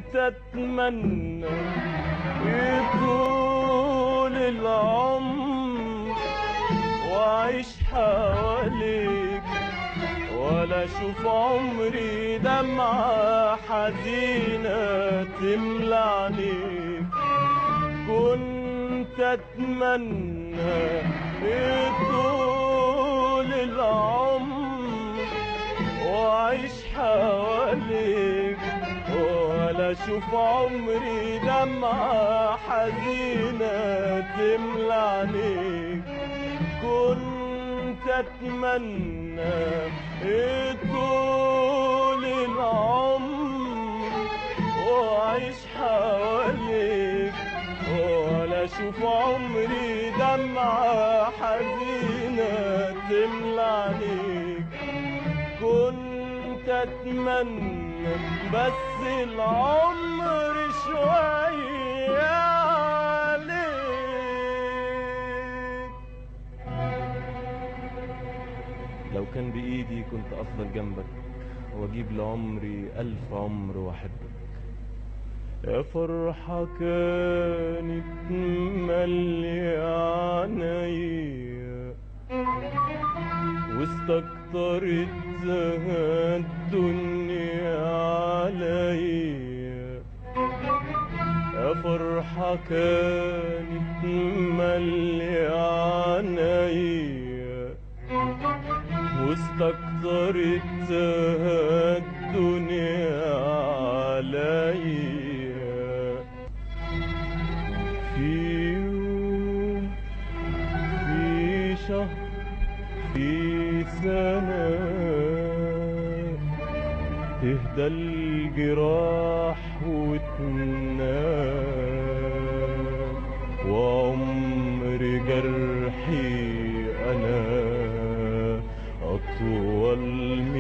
كنت اتمنى يطول العمر واعيش حواليك ولا اشوف عمري دمعة حزينة تملى عينيك كنت اتمنى يطول العمر واعيش حواليك ولا اشوف عمري دمعة حزينة تملى عينيك كنت اتمنى طول العمر واعيش حواليك ولا اشوف عمري دمعة حزينة تملى عينيك كنت اتمنى بس العمر شوية عليك لو كان بإيدي كنت أفضل جنبك وأجيب لعمري ألف عمر وأحبك يا فرحة كانت مليانة عينيا واستكترتها الدنيا عليا يا فرحة كانت مليانة عينيا واستكترتها الدنيا عليا في يوم في شهر في سنة تهدى الجراح وتنام وعمر جرحي أنا أطول من